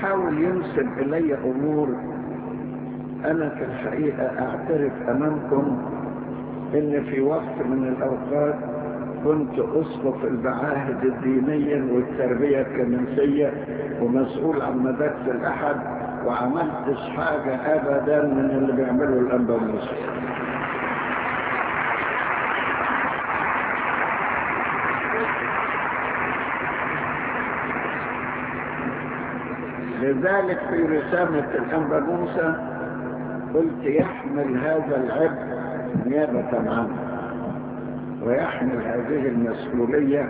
بيحاول ينسب إلي أمور أنا في الحقيقة أعترف أمامكم إن في وقت من الأوقات كنت أسقف المعاهد الدينية والتربية الكنسية ومسؤول عن مدارس الأحد وعملتش حاجة أبدا من اللي بيعمله الأنبا موسى لذلك في رسالة الأنبا موسى قلت يحمل هذا العبء نيابة عنه ويحمل هذه المسؤولية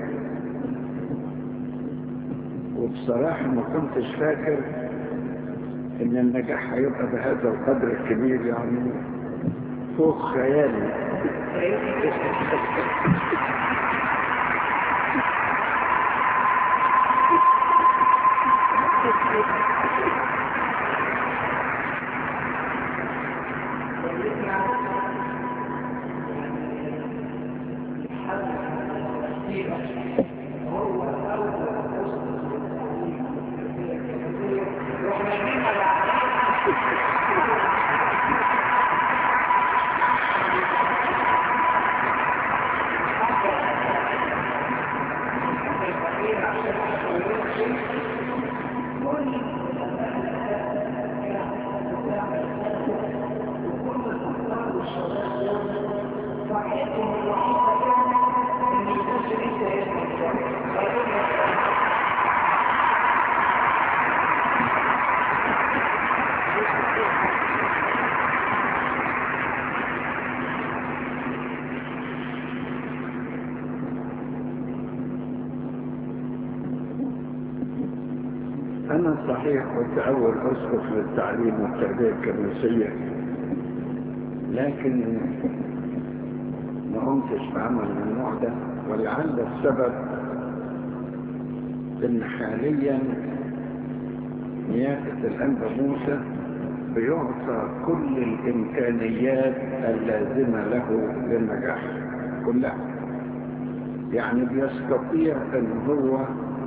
وبصراحة ما كنتش فاكر ان النجاح هيبقى بهذا القدر الكبير يعني فوق خيالي أنا صحيح كنت أول أسقف للتعليم والتربية الكنسية لكن ما قمتش بعمل من النوع ده ولعل السبب إن حاليا نيابة الأنبا موسى بيعطى كل الإمكانيات اللازمة له للنجاح كلها يعني بيستطيع أن هو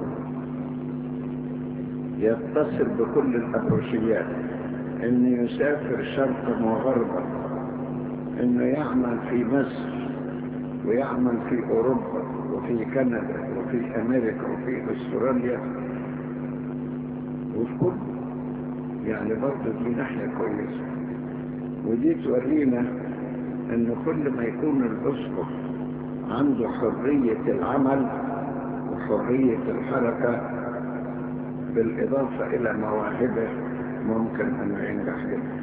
يتصل بكل الأبروشيات انه يسافر شرقا وغربا انه يعمل في مصر ويعمل في اوروبا وفي كندا وفي امريكا وفي استراليا وفي كل يعني برضه دي ناحية كويسة ودي تورينا ان كل ما يكون الاسقف عنده حرية العمل وحرية الحركة بالإضافة إلى مواهبه ممكن أن ينجح جدا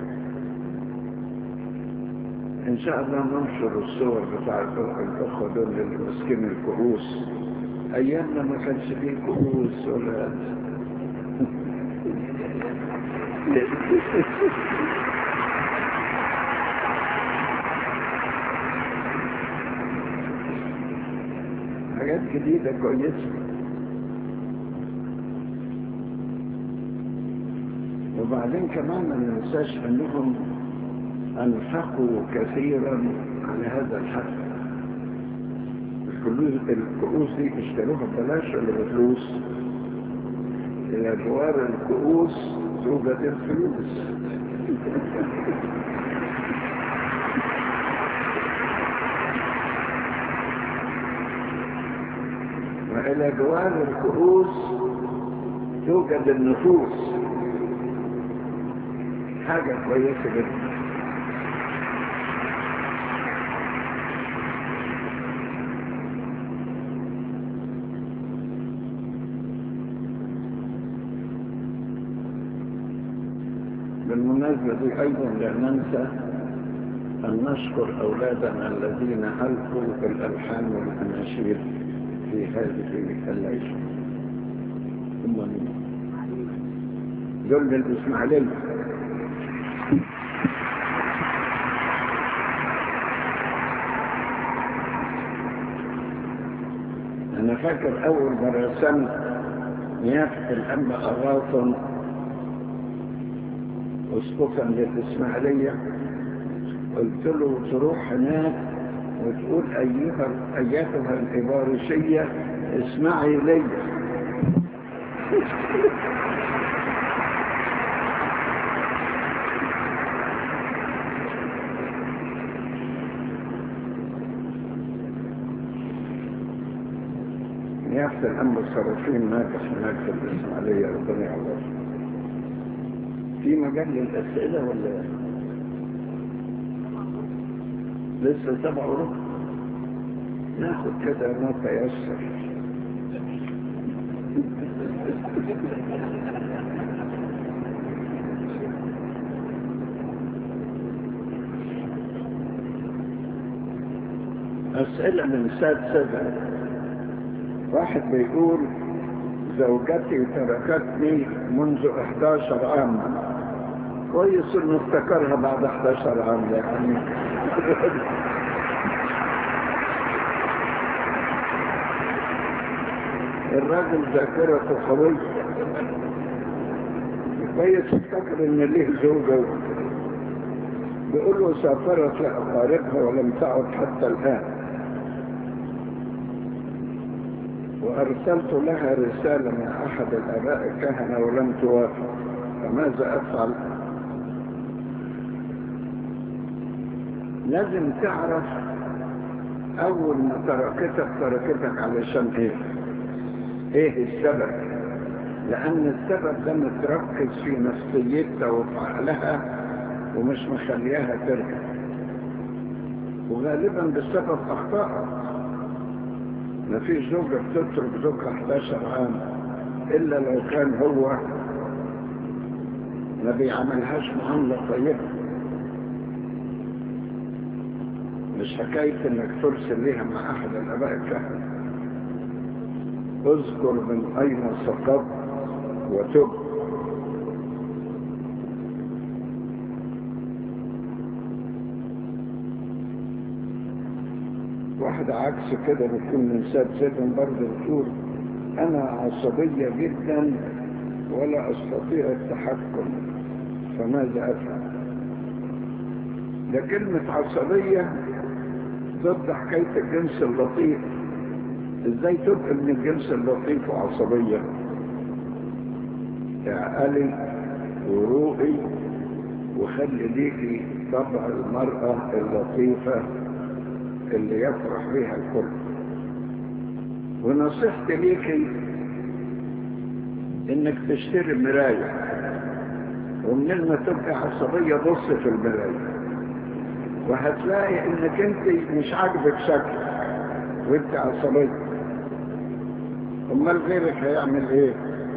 إن شاء الله ننشر الصور بتاع الأخوة دول اللي ماسكين الكؤوس أيامنا ما كانش فيه كؤوس ولا حاجات جديدة كويسة وبعدين كمان ما ننساش انهم انفقوا كثيرا على هذا الحفل الكؤوس دي اشتروها ببلاش ولا بفلوس الى جوار الكؤوس توجد الفلوس وإلى جوار الكؤوس توجد النفوس حاجة كويسة جدا بالمناسبة دي أيضا لا ننسى أن نشكر أولادنا الذين ألقوا الألحان والأناشيد في هذه الليلة ثم دول الإسماعيلية أنا فاكر أول مرة سنة نيافة الأنبا أغاثم أسقفا للإسماعيلية قلت له تروح هناك وتقول أيها أيتها الإبارشية اسمعي لي نيافة الأنبا الصرافين ناجح هناك في الإسماعيلية ربنا يعوض في مجال للأسئلة ولا لسه سبع وربع ناخد كده ما تيسر أسئلة من ساد سبع واحد بيقول زوجتي تركتني منذ 11 عاما كويس انه افتكرها بعد 11 عام يعني الراجل ذاكرته قوية كويس افتكر ان ليه زوجة بيقول له سافرت لأقاربها ولم تعد حتى الآن وأرسلت لها رسالة من أحد الآباء الكهنة ولم توافق فماذا أفعل؟ لازم تعرف أول ما تركتك تركتك علشان إيه؟ إيه السبب؟ لأن السبب ده متركز في نفسيتها وفي عقلها ومش مخلياها ترجع وغالبا بسبب أخطائها ما فيش زوجة بتترك زوجها 11 عام إلا لو كان هو ما بيعملهاش معاملة طيبة مش حكاية انك ترسل ليها مع احد الاباء الكهنة اذكر من اين سقط وتب واحد عكس كده بتكون من ساد سيفن برضه بتقول انا عصبية جدا ولا استطيع التحكم فماذا افعل ده كلمة عصبية ضد حكاية الجنس اللطيف ازاي تبقى من الجنس اللطيف وعصبية اعقلي وروقي وخلي ليكي طبع المرأة اللطيفة اللي يفرح بها الكل ونصيحتي ليكي انك تشتري مراية ومن ما تبقى عصبية بص في المراية وهتلاقي انك انت مش عاجبك شكلك وانت عصبية امال غيرك هيعمل ايه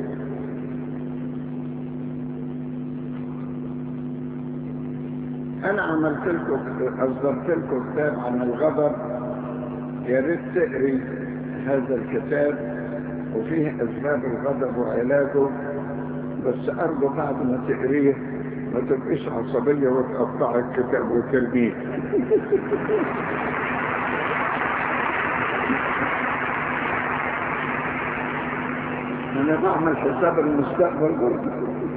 انا عملت لكم اصدرت لكم كتاب عن الغضب يا ريت تقري هذا الكتاب وفيه اسباب الغضب وعلاجه بس ارجو بعد ما تقريه ما تبقيش عصبية وتقطع الكتاب وترميه انا بعمل حساب المستقبل برضه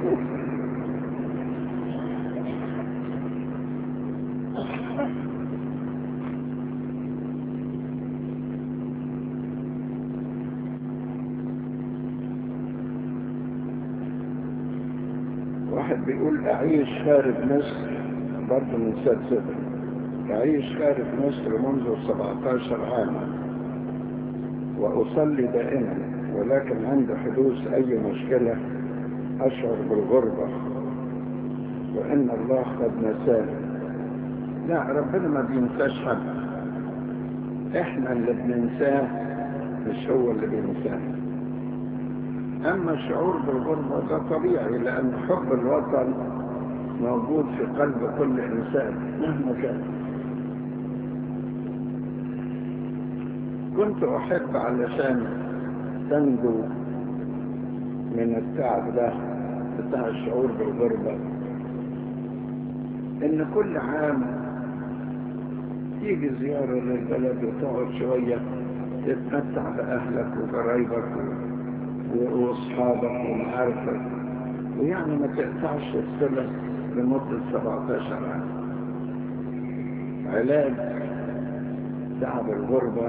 واحد بيقول أعيش خارج مصر برضه من ساد سبع أعيش خارج مصر منذ 17 عاما وأصلي دائما ولكن عند حدوث أي مشكلة أشعر بالغربة وإن الله قد نساني لا ربنا ما بينساش حد إحنا اللي بننساه مش هو اللي بينسانا أما الشعور بالغربة ده طبيعي لأن حب الوطن موجود في قلب كل إنسان مهما كان كنت أحب علشان تنجو من التعب ده بتاع الشعور بالغربة إن كل عام تيجي زيارة للبلد وتقعد شوية تتمتع بأهلك وقرايبك واصحابك ومعارفك ويعني ما تقطعش الصلة لمدة 17 عام علاج تعب الغربة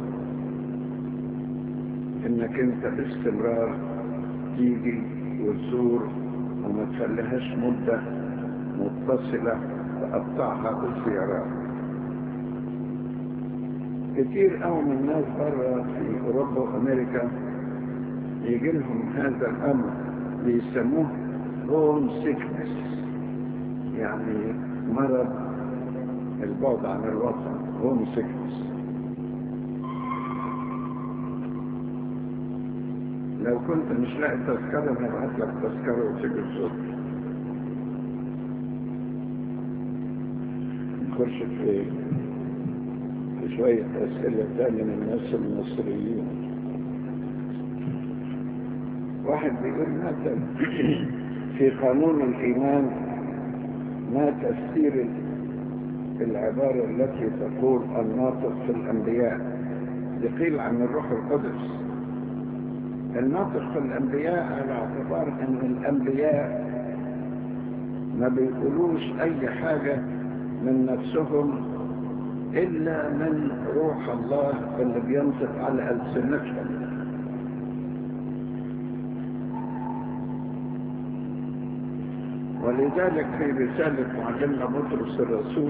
انك انت باستمرار تيجي وتزور وما تخليهاش مدة متصلة تقطعها بالزيارات كتير قوي من الناس بره في اوروبا وامريكا يجي لهم هذا الامر بيسموه هوم سيكنس يعني مرض البعد عن الوطن هوم سيكنس لو كنت مش لاقي تذكرة نبعت لك تذكرة وتيجي الصوت نخش في في شوية أسئلة تانية من الناس المصريين واحد بيقول مثلا في قانون الإيمان ما تفسير العبارة التي تقول الناطق في الأنبياء يقيل عن الروح القدس الناطق في الأنبياء على اعتبار أن الأنبياء ما بيقولوش أي حاجة من نفسهم إلا من روح الله اللي بينطق على ألسنتهم ولذلك في رسالة معلمنا بطرس الرسول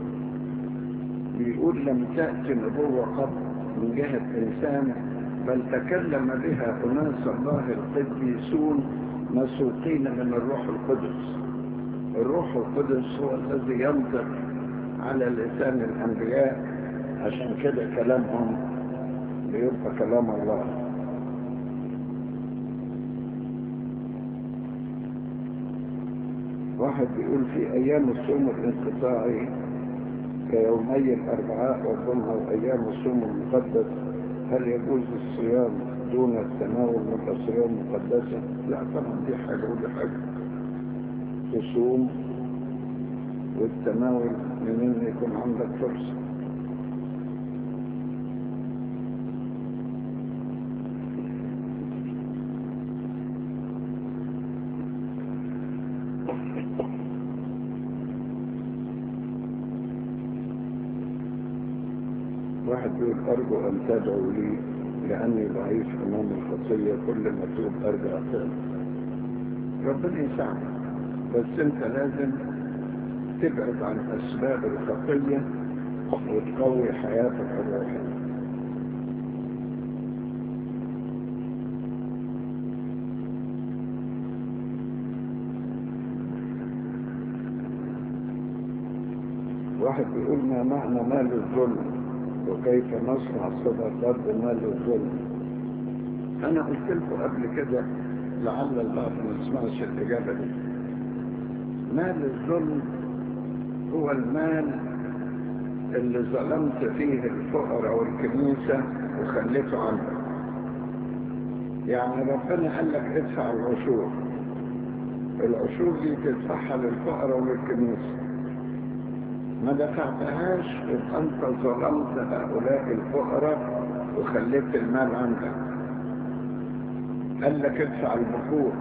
بيقول لم تأتي نبوة قط من جهة إنسان بل تكلم بها أناس الله القديسون مسوقين من الروح القدس الروح القدس هو الذي ينطق على لسان الأنبياء عشان كده كلامهم بيبقى كلام الله واحد بيقول في أيام الصوم الانقطاعي كيومي الأربعاء والجمعة وأيام الصوم المقدس هل يجوز الصيام دون التناول من الأسرار المقدسة؟ لا طبعا دي حاجة ودي حاجة تصوم والتناول من ان يكون عندك فرصة واحد يقول أرجو أن تدعوا لي لأني ضعيف أمام الخطية كل ما توب أرجع تاني ربنا يساعدك بس أنت لازم تبعد عن أسباب الخطية وتقوي حياتك الروحية واحد بيقول ما معنى مال الظلم وكيف نصنع صدقات بمال الظلم انا قلت لكم قبل كده لعل الله ما يسمعش الاجابه دي مال الظلم هو المال اللي ظلمت فيه الفقراء والكنيسة وخليته عنك يعني ربنا قال لك ادفع العشور العشور دي تدفعها للفقراء وللكنيسة ما دفعتهاش يبقى انت ظلمت هؤلاء الفقراء وخليت المال عندك قال لك ادفع البخور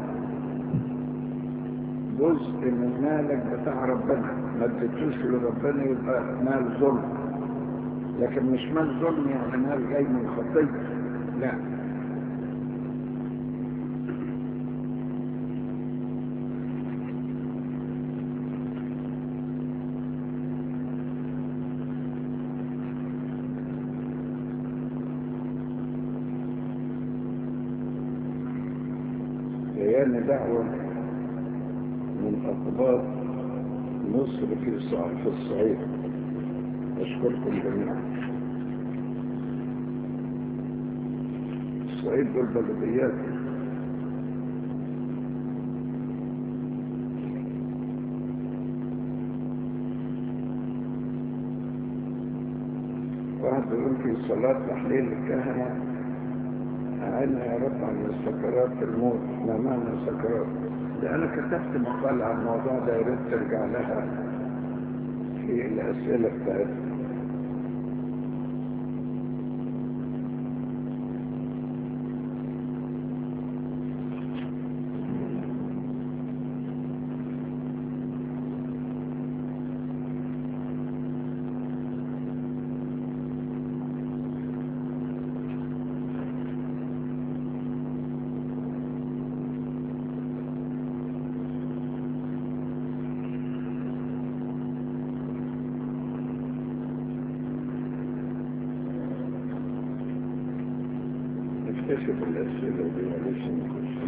جزء من مالك بتاع ربنا ما اديتوش لربنا يبقى مال ظلم لكن مش مال ظلم يعني مال جاي من خطية لا بيان دعوة من أقباط مصر في في الصعيد أشكركم جميعا الصعيد دول بلديات واحد بيقول في صلاة تحليل الكهنة أعلنا يا رب عن سكرات الموت ما معنى سكرات لأنا كتبت مقال عن الموضوع ده يا ريت ترجع لها في الأسئلة بتاعتها نكتشف الأسئلة دي معلش نخش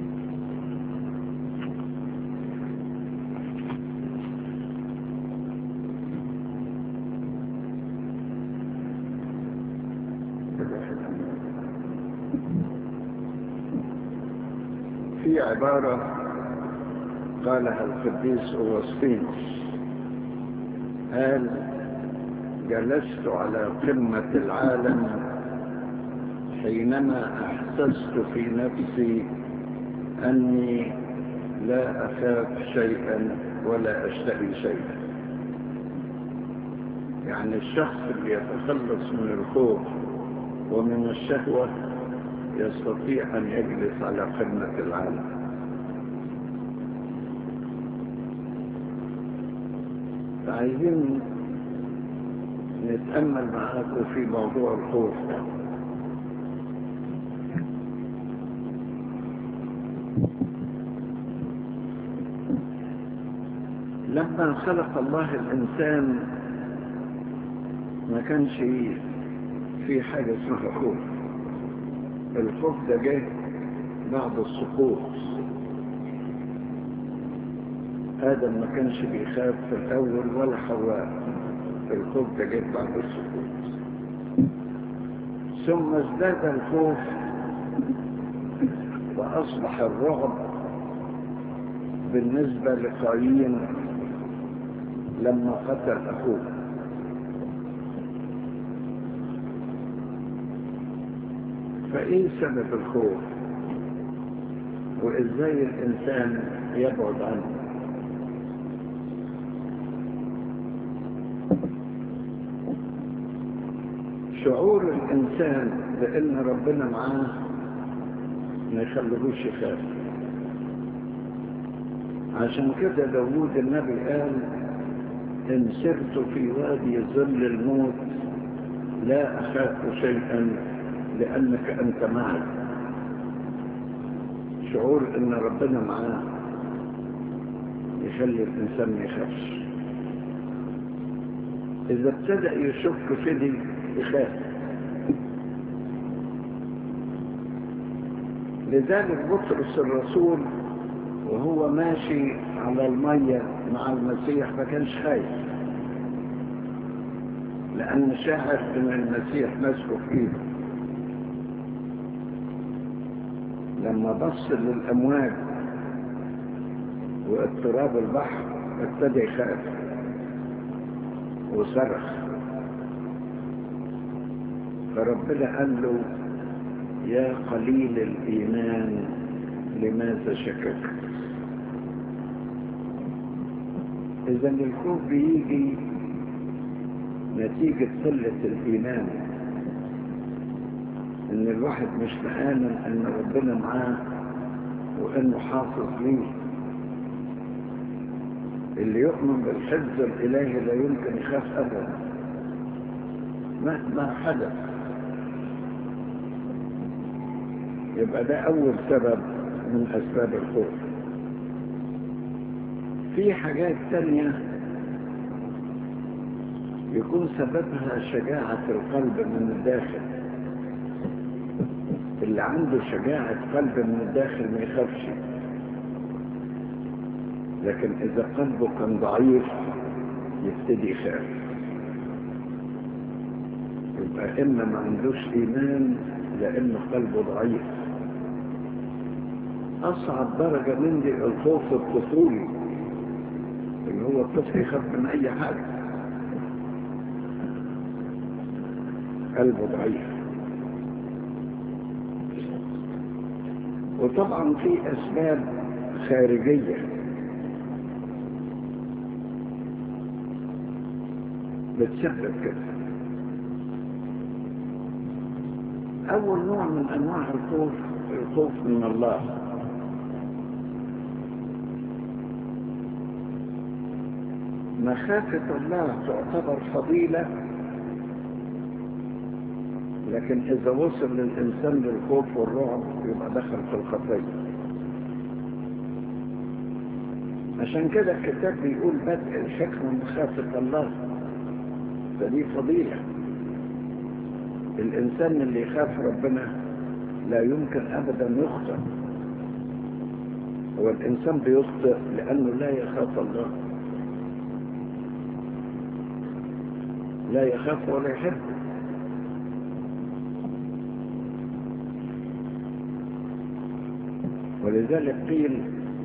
في عبارة قالها القديس أوسطينوس قال جلست على قمة العالم حينما أحسست في نفسي أني لا أخاف شيئا ولا أشتهي شيئا يعني الشخص اللي يتخلص من الخوف ومن الشهوة يستطيع أن يجلس على قمة العالم فعايزين نتأمل معاكم في موضوع الخوف ده لما خلق الله الإنسان ما كانش في حاجة اسمها خوف الخوف ده جه بعد السقوط آدم ما كانش بيخاف في الأول ولا حواء الخوف ده جه بعد السقوط ثم ازداد الخوف وأصبح الرعب بالنسبة لقايين لما قتل أخوه فإيه سبب الخوف وإزاي الإنسان يبعد عنه شعور الإنسان بأن ربنا معاه ما يخليهوش يخاف عشان كده داوود النبي قال إن سرت في وادي ظل الموت لا أخاف شيئا لأنك أنت معي شعور إن ربنا معاه يخلي الإنسان ما يخافش إذا ابتدأ يشك في دي يخاف لذلك بطرس الرسول وهو ماشي على المية مع المسيح ما كانش خايف لأن شاهد إن المسيح ماسكه في إيده لما بص للأمواج واضطراب البحر ابتدى يخاف وصرخ فربنا قال له يا قليل الإيمان لماذا شككت إذا الخوف بيجي نتيجة قلة الإيمان إن الواحد مش مآمن إن ربنا معاه وإنه حافظ ليه اللي يؤمن بالحفظ الإلهي لا يمكن يخاف أبدا مهما حدث يبقى ده أول سبب من أسباب الخوف في حاجات تانية يكون سببها شجاعة القلب من الداخل اللي عنده شجاعة قلب من الداخل ما يخافش لكن إذا قلبه كان ضعيف يبتدي يخاف يبقى إما ما عندوش إيمان لأنه قلبه ضعيف أصعب درجة من دي الخوف الطفولي اللي هو الطفل يخاف من أي حاجة قلبه ضعيف وطبعا في أسباب خارجية بتسبب كده أول نوع من أنواع الخوف الخوف من الله مخافة الله تعتبر فضيلة لكن إذا وصل للإنسان للخوف والرعب يبقى دخل في الخطية عشان كده الكتاب بيقول بدء الحكمة مخافة الله فدي فضيلة الإنسان اللي يخاف ربنا لا يمكن أبدا يخطئ هو الإنسان بيخطئ لأنه لا يخاف الله لا يخاف ولا يحب ولذلك قيل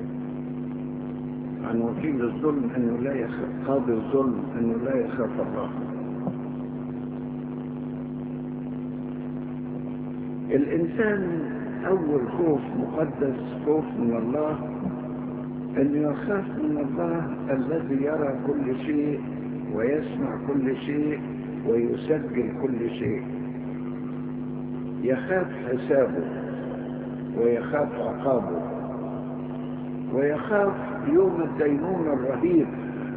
عن وكيل الظلم انه لا يخاف قاضي الظلم انه لا يخاف الله الانسان اول خوف مقدس خوف من الله انه يخاف من الله الذي يرى كل شيء ويسمع كل شيء ويسجل كل شيء يخاف حسابه ويخاف عقابه ويخاف يوم الدينون الرهيب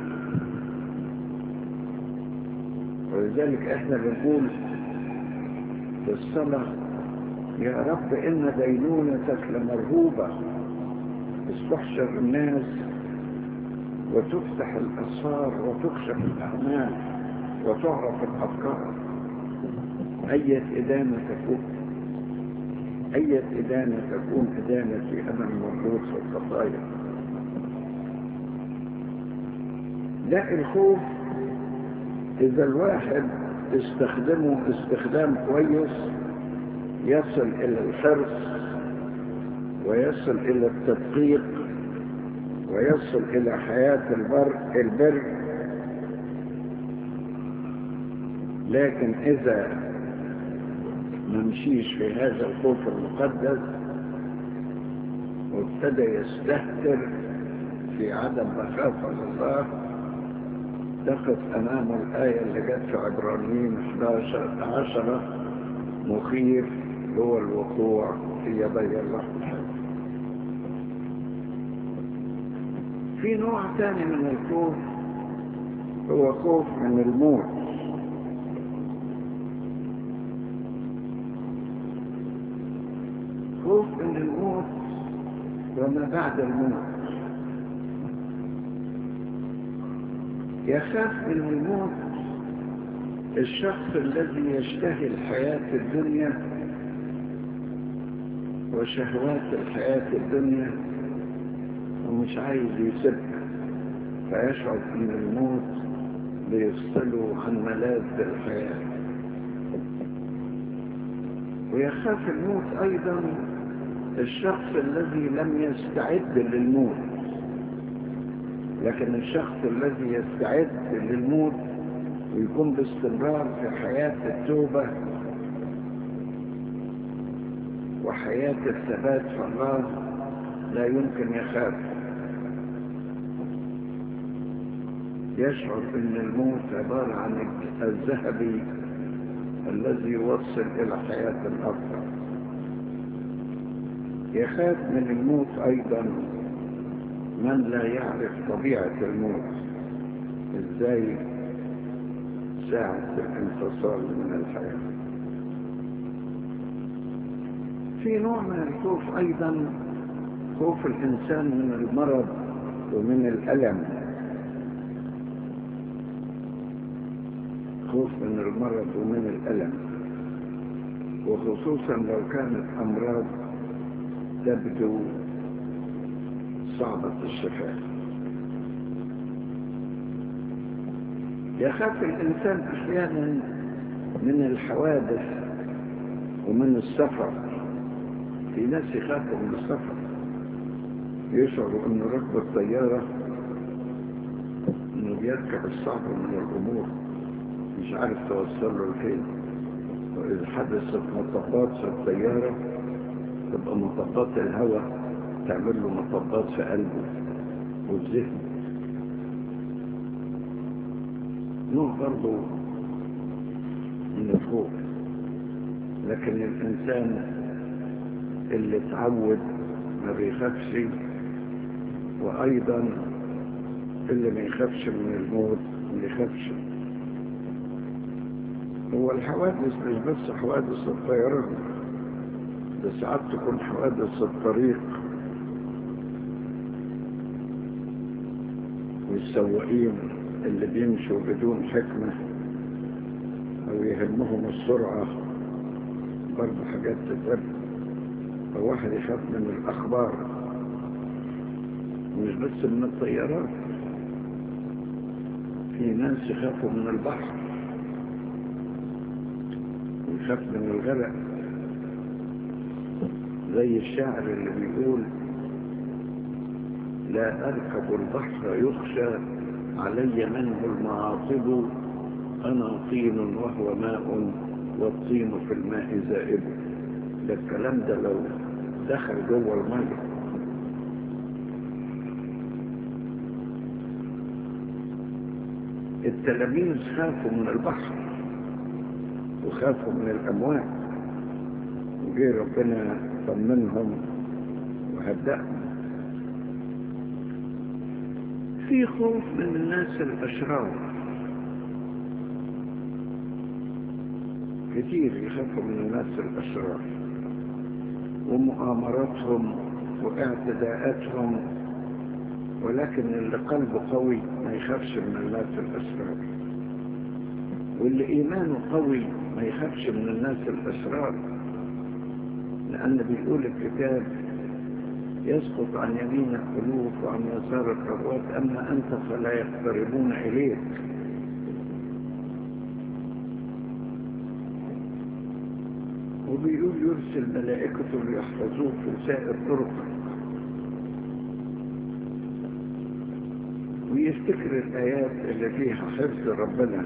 ولذلك احنا بنقول في الصلاة يا رب إن دينونتك لمرهوبة استحشر الناس وتفتح الأسرار وتكشف الأعمال وتعرف الأفكار أية إدانة تكون أية إدانة تكون إدانتي أنا المربوط في الخطايا لا الخوف إذا الواحد استخدمه استخدام كويس يصل إلى الحرص ويصل إلى التدقيق ويصل إلى حياة البر البر لكن إذا نمشيش في هذا الخوف المقدس وابتدى يستهتر في عدم مخافة الله تقف أمام الآية اللي جت في عبرانيين 11 عشرة مخيف هو الوقوع في يدي الله الحي في نوع ثاني من الخوف هو خوف من الموت خوف من الموت وما بعد الموت يخاف من الموت الشخص الذي يشتهي الحياة الدنيا وشهوات الحياة الدنيا ومش عايز يسيبها فيشعر ان الموت بيفصله عن ملاذ الحياة ويخاف الموت ايضا الشخص الذي لم يستعد للموت لكن الشخص الذي يستعد للموت ويكون باستمرار في حياة التوبة وحياة الثبات في الله لا يمكن يخاف يشعر ان الموت عبارة عن الذهبي الذي يوصل الى حياة الافضل يخاف من الموت ايضا من لا يعرف طبيعة الموت ازاي ساعة الانفصال من الحياة في نوع من الخوف ايضا خوف الانسان من المرض ومن الالم خوف من المرض ومن الالم وخصوصا لو كانت امراض تبدو صعبة الشفاء يخاف الإنسان أحيانا من الحوادث ومن السفر في ناس يخافوا من السفر يشعروا أن ركب الطيارة أنه بيركب الصعب من الأمور مش عارف توصل له لفين وإذا حدثت مطبات في الطيارة تبقى مطبات الهواء تعمل له مطبات في قلبه وفي ذهنه نوع برضه من الخوف لكن الإنسان اللي اتعود ما بيخافش وأيضا اللي ما يخافش من الموت ما يخافش هو الحوادث مش بس حوادث الطيران ده ساعات تكون حوادث الطريق والسواقين اللي بيمشوا بدون حكمة أو يهمهم السرعة برضه حاجات تتعب أو واحد يخاف من الأخبار مش بس من الطيارات في ناس يخافوا من البحر ويخاف من الغرق زي الشاعر اللي بيقول لا أركب البحر يخشى علي منه المعاصب أنا طين وهو ماء والطين في الماء زائب ده الكلام ده لو دخل جوه المية التلاميذ خافوا من البحر وخافوا من الأمواج وجه ربنا طمنهم وهدأهم في خوف من الناس الأشرار كتير يخافوا من الناس الأشرار ومؤامراتهم واعتداءاتهم ولكن اللي قلبه قوي ما يخافش من الناس الأشرار واللي إيمانه قوي ما يخافش من الناس الأشرار لأن بيقول الكتاب يسقط عن يمينك ألوف وعن يسارك ربوات أما أنت فلا يقتربون إليك وبيقول يرسل ملائكته ليحفظوك في سائر طرقك ويفتكر الآيات اللي فيها حفظ ربنا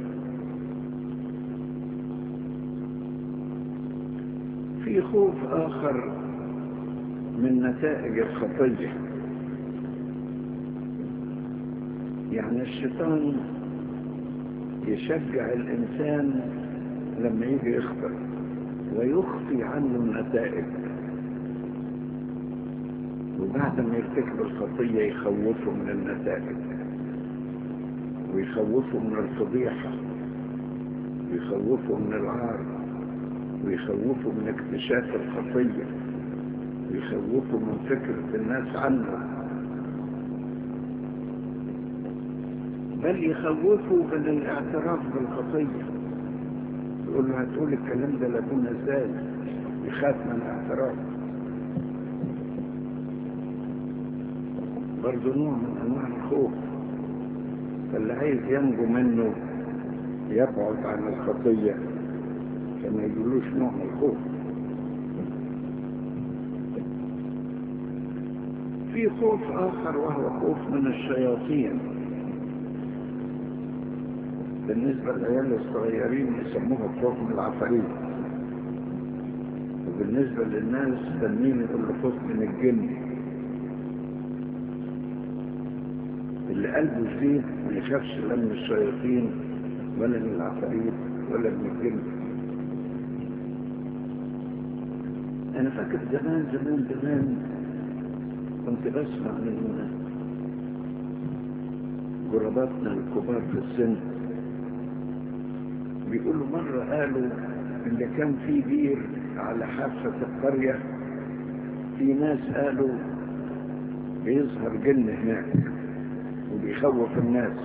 في خوف آخر من نتائج الخطية يعني الشيطان يشجع الإنسان لما يجي يخطئ ويخفي عنه النتائج وبعد ما يرتكب الخطية يخوفه من النتائج ويخوفه من الفضيحة ويخوفه من العار ويخوفه من اكتشاف الخطية ويخوفه من فكرة الناس عنه بل يخوفه من الاعتراف بالخطية يقول له هتقول الكلام ده لابونا ازاي يخاف من الاعتراف برضه نوع من انواع الخوف فاللي عايز ينجو منه يبعد عن الخطية فما يجيلوش نوع من الخوف في خوف آخر وهو خوف من الشياطين بالنسبة للعيال الصغيرين يسموها خوف من العفاريت وبالنسبة للناس تنين يقول له خوف من الجن اللي قلبه جديد ما يخافش لا من الشياطين ولا من العفاريت ولا من الجن انا فاكر زمان زمان زمان كنت بسمع من جرباتنا الكبار في السن بيقولوا مرة قالوا ان كان في بير على حافة القرية في ناس قالوا بيظهر جن هناك وبيخوف الناس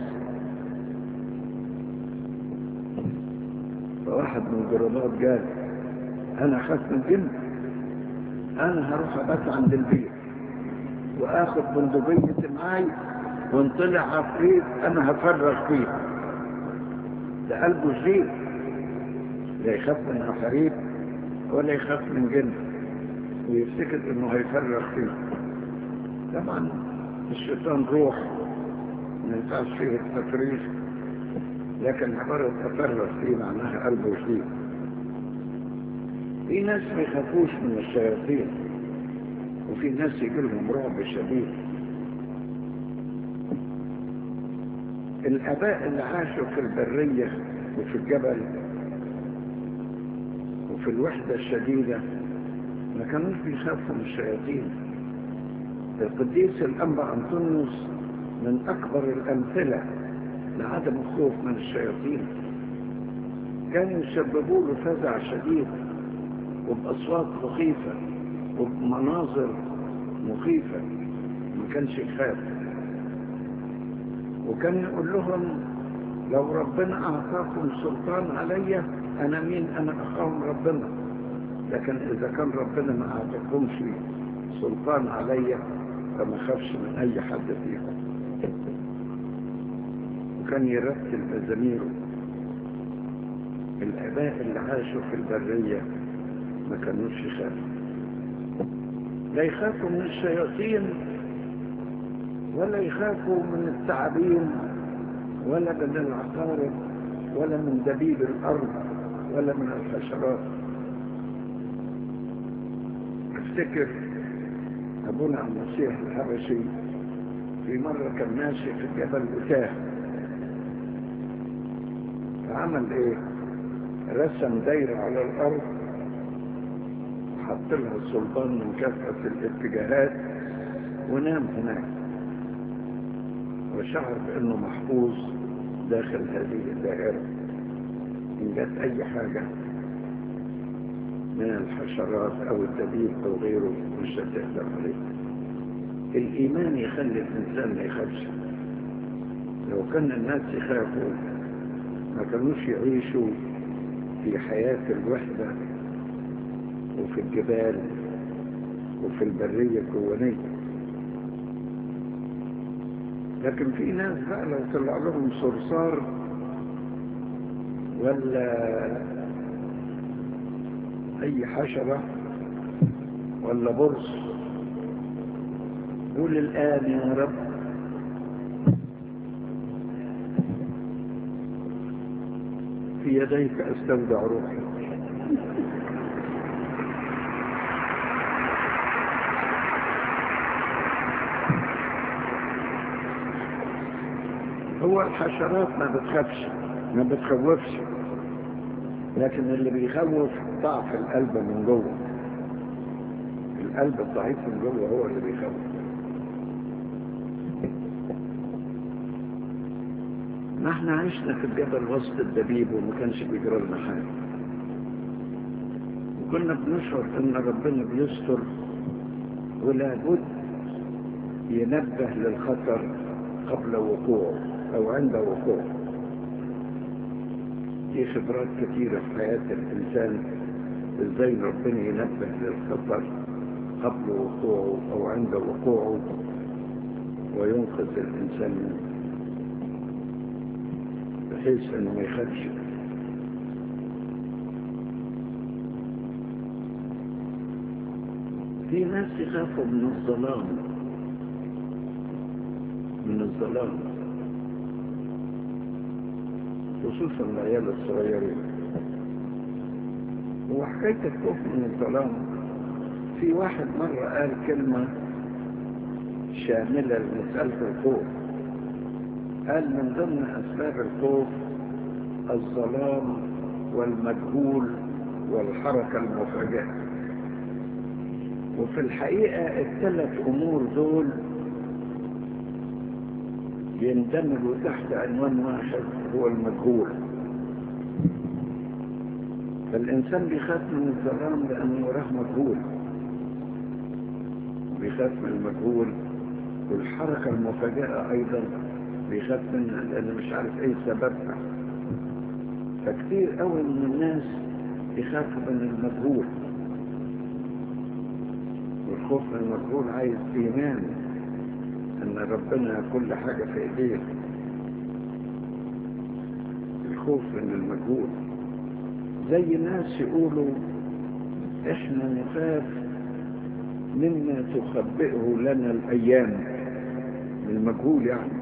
فواحد من الجربات قال انا خاف من الجن انا هروح ابات عند البير واخد بندقية معاي وان طلع عفريت انا هفرغ فيه ده قلبه جديد لا يخاف من عفاريت ولا يخاف من جن ويفتكر انه هيفرغ فيه طبعا الشيطان روح ما ينفعش فيه التفريغ لكن عبارة تفرغ فيه معناها قلبه جديد في ناس ما يخافوش من الشياطين وفي ناس يجي لهم رعب شديد الآباء اللي عاشوا في البرية وفي الجبل وفي الوحدة الشديدة ما كانوش بيخافوا من الشياطين القديس الأنبا أنطونيوس من أكبر الأمثلة لعدم الخوف من الشياطين كانوا يسببوا له فزع شديد وبأصوات مخيفة وبمناظر مخيفة ما كانش يخاف وكان يقول لهم لو ربنا أعطاكم سلطان عليا أنا مين أنا أخاهم ربنا لكن إذا كان ربنا ما أعطيكمش سلطان عليا فما خافش من أي حد فيكم وكان يرتل مزاميره الآباء اللي عاشوا في البرية ما كانوش يخافوا لا يخافوا من الشياطين ولا يخافوا من التعابين ولا من العقارب ولا من دبيب الأرض ولا من الحشرات افتكر أبونا المسيح الحبشي في مرة كان ماشي في الجبل وتاه فعمل ايه رسم دايرة على الأرض حط لها السلطان من كافة الاتجاهات ونام هناك وشعر بأنه محفوظ داخل هذه الدائرة إن جت أي حاجة من الحشرات أو الدبيب أو غيره مش هتقدر عليه الإيمان يخلي الإنسان ما يخافش لو كان الناس يخافوا ما كانوش يعيشوا في حياة الوحدة وفي الجبال وفي البرية الكونية لكن في ناس بقى لو طلع لهم صرصار ولا اي حشرة ولا برص قول الآن يا رب في يديك استودع روحي هو الحشرات ما بتخافش ما بتخوفش لكن اللي بيخوف ضعف القلب من جوه القلب الضعيف من جوه هو اللي بيخوف ما احنا عشنا في الجبل وسط الدبيب وما كانش بيجرى لنا حاجه وكنا بنشعر ان ربنا بيستر ولا بد ينبه للخطر قبل وقوعه او عند وقوعه دي خبرات كثيرة في حياة الإنسان إزاي ربنا ينبه للخطر قبل وقوعه أو عند وقوعه وينقذ الإنسان منه بحيث أنه ما يخافش في ناس يخافوا من الظلام من الظلام خصوصا العيال الصغيرين وحكاية الخوف من الظلام في واحد مرة قال كلمة شاملة لمسألة الخوف قال من ضمن أسباب الخوف الظلام والمجهول والحركة المفاجئة وفي الحقيقة الثلاث أمور دول يندمجوا تحت عنوان واحد هو المجهول فالإنسان بيخاف من الظلام لأنه وراه مجهول بيخاف من المجهول والحركة المفاجئة أيضا بيخاف منها لأنه مش عارف أي سببها فكتير قوي من الناس يخافوا من المجهول والخوف من المجهول عايز إيمان ان ربنا كل حاجة في ايديه الخوف من المجهول زي ناس يقولوا احنا نخاف مما تخبئه لنا الايام المجهول يعني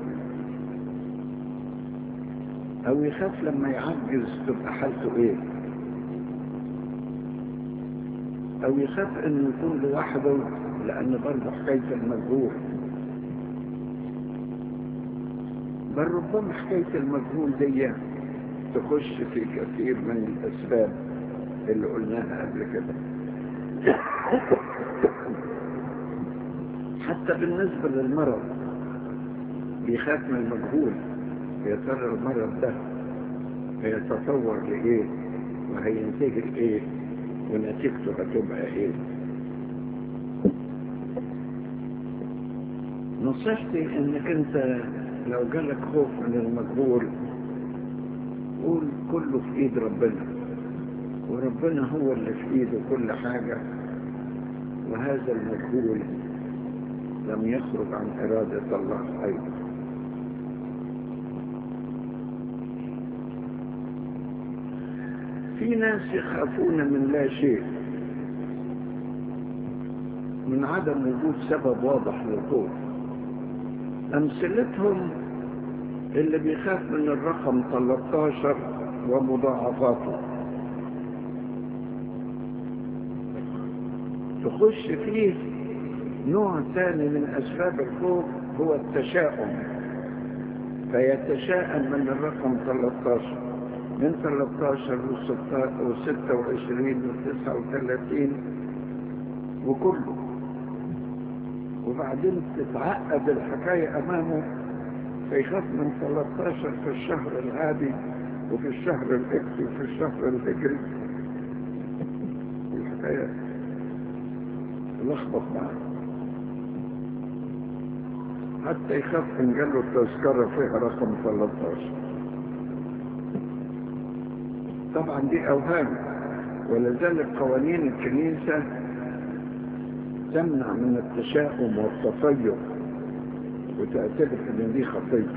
او يخاف لما يعجز تبقى حالته ايه او يخاف انه يكون لوحده لان برضه حكايه المجهول بل ربما حكاية المجهول دي تخش في كثير من الأسباب اللي قلناها قبل كده حتى بالنسبة للمرض بيخاف من المجهول يا ترى المرض ده هيتطور لإيه وهينتهي لإيه ونتيجته هتبقى إيه نصيحتي انك انت لو جالك خوف من المجهول قول كله في ايد ربنا وربنا ربنا هو اللي في ايده كل حاجة وهذا المجهول لم يخرج عن إرادة الله أيضا في ناس يخافون من لا شيء من عدم وجود سبب واضح للخوف أمثلتهم اللي بيخاف من الرقم 13 ومضاعفاته تخش فيه نوع ثاني من أسباب الخوف هو التشاؤم فيتشاءم من الرقم 13 من 13 و 26 و 39 وكله وبعدين تتعقد الحكاية أمامه فيخاف من 13 في الشهر العادي وفي الشهر الإكسي وفي الشهر الهجري الحكاية لخبط معاه حتى يخاف ان جاله التذكرة فيها رقم 13 طبعا دي اوهام ولذلك قوانين الكنيسة تمنع من التشاؤم والتطير وتعتبر ان دي خطية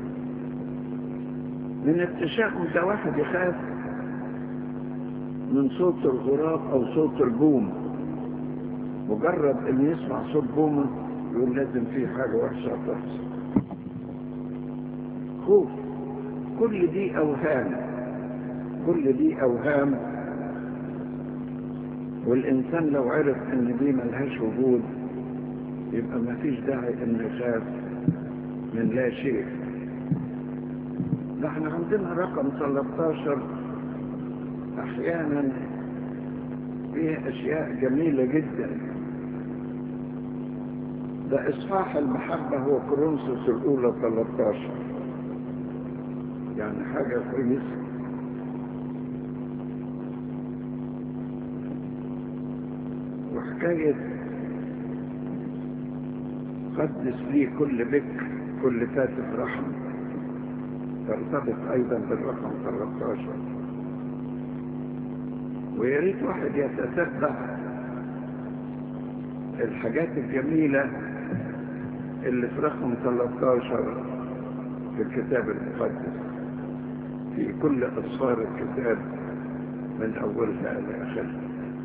من التشاؤم ده واحد يخاف من صوت الغراب او صوت البوم مجرد ان يسمع صوت بومه يقول لازم في حاجة وحشة تحصل خوف كل دي أوهام كل دي أوهام والإنسان لو عرف إن دي ملهاش وجود يبقى ما فيش داعي إنه يخاف من لا شيء ده احنا عندنا رقم 13 أحيانا فيه أشياء جميلة جدا ده إصحاح المحبة هو كورنثوس الأولى 13 يعني حاجة كويسة وحكاية قدس لي كل بكر كل فاتح رحم ترتبط أيضا بالرقم 13 ويا ريت واحد يتتبع الحاجات الجميلة اللي في رقم 13 في الكتاب المقدس في كل أسفار الكتاب من أولها إلى آخرها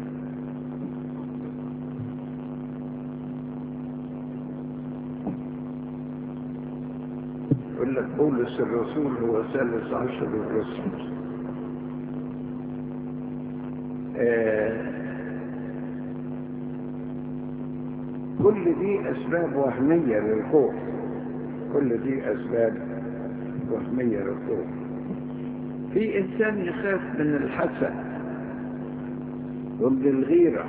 يقول لك بولس الرسول هو ثالث عشر الرسل آه كل دي أسباب وهمية للخوف كل دي أسباب وهمية للخوف في إنسان يخاف من الحسد ومن الغيرة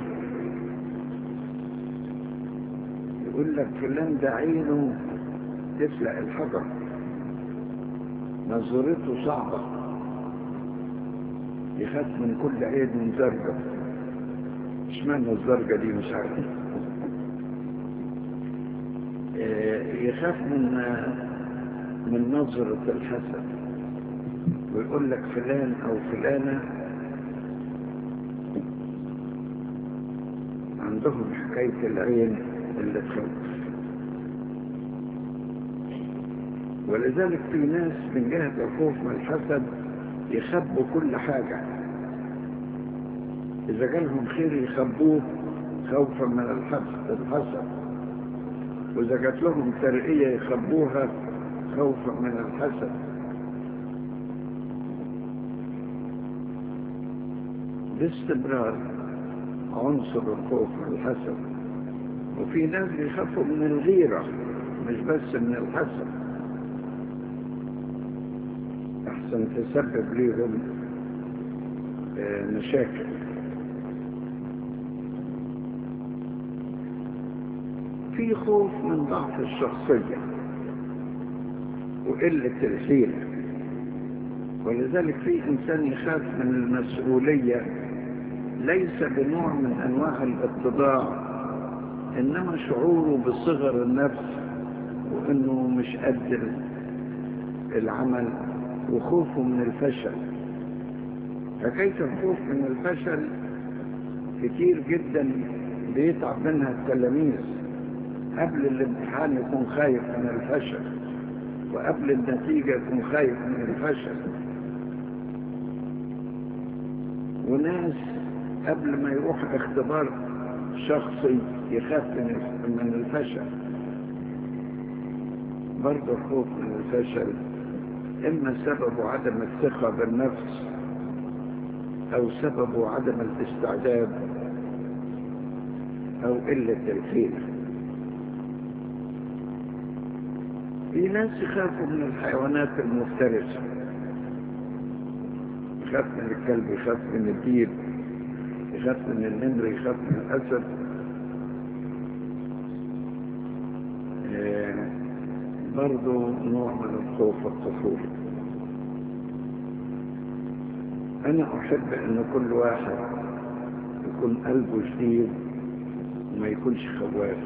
يقول لك فلان ده عينه تفلق الحجر نظرته صعبة يخاف من كل عين زرقة اشمعنى الزرقة دي مش عارف يخاف من من نظرة الحسد ويقول لك فلان او فلانة عندهم حكاية العين اللي تخوف ولذلك في ناس من جهة الخوف من الحسد يخبوا كل حاجة إذا جالهم خير يخبوه خوفا من الحسد الحسد وإذا جات لهم ترقية يخبوها خوفا من الحسد باستمرار عنصر الخوف من الحسد وفي ناس بيخافوا من الغيرة مش بس من الحسد أحسن تسبب ليهم مشاكل في خوف من ضعف الشخصية وقلة الحيلة ولذلك في إنسان يخاف من المسؤولية ليس بنوع من أنواع الاتضاع إنما شعوره بصغر النفس وإنه مش قد العمل وخوفه من الفشل حكاية الخوف من الفشل كتير جدا بيتعب منها التلاميذ قبل الامتحان يكون خايف من الفشل وقبل النتيجة يكون خايف من الفشل وناس قبل ما يروح اختبار شخصي يخاف من الفشل برضه الخوف من الفشل إما سببه عدم الثقة بالنفس أو سببه عدم الاستعداد أو قلة الحيلة في ناس يخافوا من الحيوانات المفترسة يخاف من الكلب يخاف من الديب يخاف من النمر يخاف من الأسد برضو نوع من الخوف الطفولي أنا أحب أن كل واحد يكون قلبه جديد وما يكونش خواف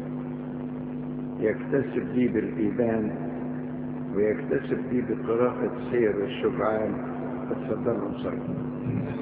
يكتسب دي بالإيمان ويكتسب دي بقراءة سير الشجعان فتفضلوا صلوا